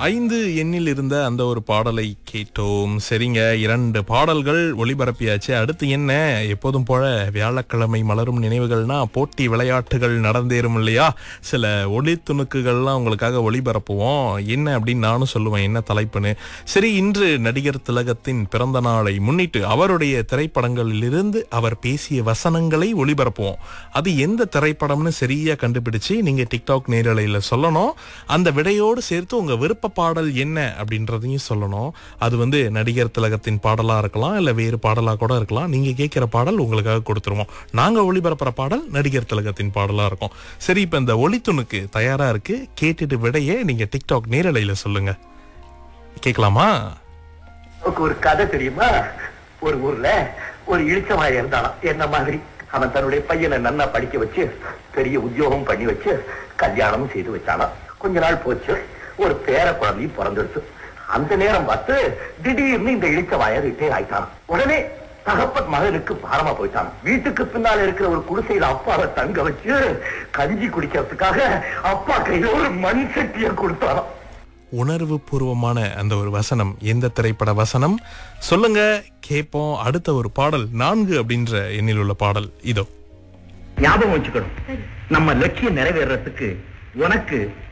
ஐந்து எண்ணில் இருந்த அந்த ஒரு பாடலை கேட்டோம் சரிங்க இரண்டு பாடல்கள் ஒளிபரப்பியாச்சு அடுத்து என்ன எப்போதும் போல வியாழக்கிழமை மலரும் நினைவுகள்னா போட்டி விளையாட்டுகள் நடந்தேறும் இல்லையா சில ஒளி துணுக்குகள்லாம் உங்களுக்காக ஒளிபரப்புவோம் என்ன அப்படின்னு நானும் சொல்லுவேன் என்ன தலைப்புன்னு சரி இன்று நடிகர் திலகத்தின் பிறந்த நாளை முன்னிட்டு அவருடைய திரைப்படங்களிலிருந்து அவர் பேசிய வசனங்களை ஒளிபரப்புவோம் அது எந்த திரைப்படம்னு சரியா கண்டுபிடிச்சு நீங்க டிக்டாக் நேரலையில சொல்லணும் அந்த விடையோடு சேர்த்து உங்க விருப்ப பாடல் என்ன அப்படின்றதையும் சொல்லணும் அது வந்து நடிகர் திலகத்தின் பாடலா இருக்கலாம் இல்ல வேறு பாடலா கூட இருக்கலாம் நீங்க கேட்கிற பாடல் உங்களுக்காக கொடுத்துருவோம் நாங்க ஒளிபரப்புற பாடல் நடிகர் திலகத்தின் பாடலா இருக்கும் சரி இப்ப இந்த ஒளித்துணுக்கு தயாரா இருக்கு கேட்டுட்டு விடையே நீங்க டிக்டாக் நேரலையில சொல்லுங்க கேட்கலாமா உனக்கு ஒரு கதை தெரியுமா ஒரு ஊர்ல ஒரு இழிச்சவாய இருந்தானாம் என்ன மாதிரி அவன் தன்னுடைய பையனை நன்னா படிக்க வச்சு பெரிய உத்தியோகம் பண்ணி வச்சு கல்யாணமும் செய்து வச்சானாம் கொஞ்ச நாள் போச்சு ஒரு பேர குழந்தையும் பிறந்துடுச்சு அந்த நேரம் பார்த்து திடீர்னு இந்த இழிச்சவாய ரிட்டையர் ஆயிட்டான் உடனே தகப்பன் மகனுக்கு பாரமா போயிட்டான் வீட்டுக்கு பின்னால இருக்கிற ஒரு குடிசையில அப்பாவை தங்க வச்சு கஞ்சி குடிக்கிறதுக்காக அப்பா கையில ஒரு மண் சட்டியை கொடுத்தாராம் உணர்வு பூர்வமான அந்த ஒரு வசனம் எந்த திரைப்பட வசனம் சொல்லுங்க கேட்போம் அடுத்த ஒரு பாடல் நான்கு அப்படின்ற எண்ணில் உள்ள பாடல் இதோ ஞாபகம் வச்சுக்கணும் நம்ம லட்சியம் நிறைவேறதுக்கு உனக்கு